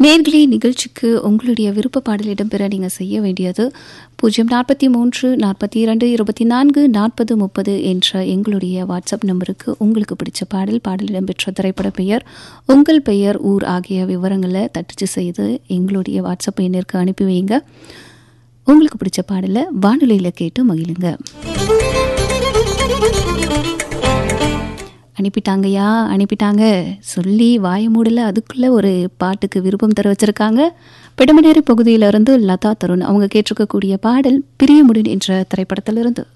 நேர்களே நிகழ்ச்சிக்கு உங்களுடைய விருப்ப பாடல் இடம்பெற நீங்கள் செய்ய வேண்டியது பூஜ்ஜியம் நாற்பத்தி மூன்று நாற்பத்தி இரண்டு இருபத்தி நான்கு நாற்பது முப்பது என்ற எங்களுடைய வாட்ஸ்அப் நம்பருக்கு உங்களுக்கு பிடிச்ச பாடல் பாடல் இடம்பெற்ற திரைப்பட பெயர் உங்கள் பெயர் ஊர் ஆகிய விவரங்களை தட்டச்சு செய்து எங்களுடைய வாட்ஸ்அப் எண்ணிற்கு அனுப்பி வைங்க உங்களுக்கு பிடிச்ச பாடலை வானொலியில் கேட்டு மகிழுங்க அனுப்பிட்டாங்கய்யா அனுப்பிட்டாங்க சொல்லி வாய மூடல அதுக்குள்ளே ஒரு பாட்டுக்கு விருப்பம் தர வச்சிருக்காங்க பெடமனேரி பகுதியிலிருந்து லதா தருண் அவங்க கேட்டிருக்கக்கூடிய பாடல் பிரியமுடன் என்ற திரைப்படத்திலிருந்து